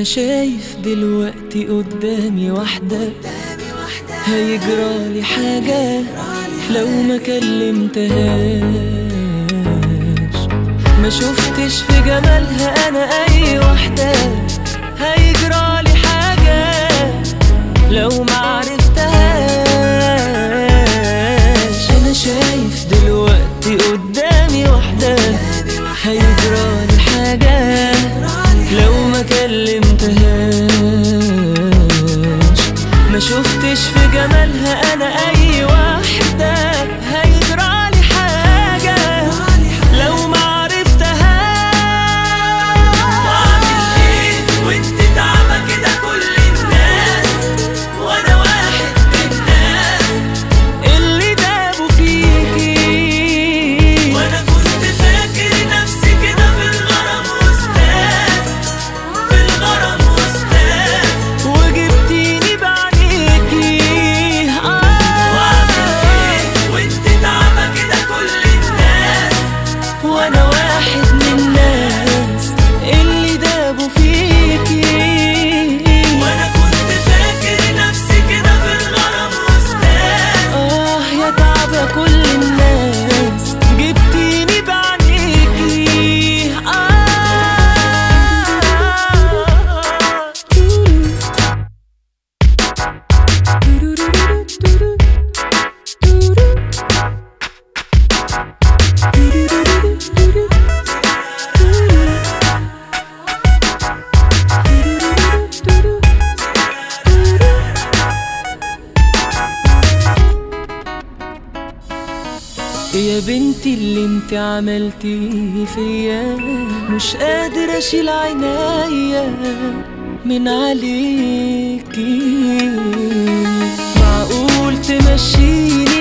انا شايف دلوقتي قدامي واحدة هيجرالي حاجة لو ما كلمتهاش ما شفتش في جمالها انا اي واحدة هيجرالي حاجة لو ما عرفتهاش انا شايف دلوقتي قدامي واحدة هيجرالي حاجة لو ما كلمتهاش ما شفتش في جمالها انا اي واحدة هيجرالي حاجة لو ما عرفتهاش واعمل ايه وانت تعبى كده كل الناس وانا واحد من الناس اللي دابوا فيكي وانا كنت فاكر نفسي كده في الغرام استاذ في الغرام استاذ وجبتيني بعينيكي واعمل آه ايه وانت تعبى كده كل الناس وانا واحد من الناس اللي دابوا فيكي وانا كنت فاكر نفسي كده في الغرام استاذ اه يا تعبة كل الناس جبتيني بعينيكي آه يا بنتي اللي انت عملتيه فيا مش قادر اشيل عينيا من عليكي معقول تمشيني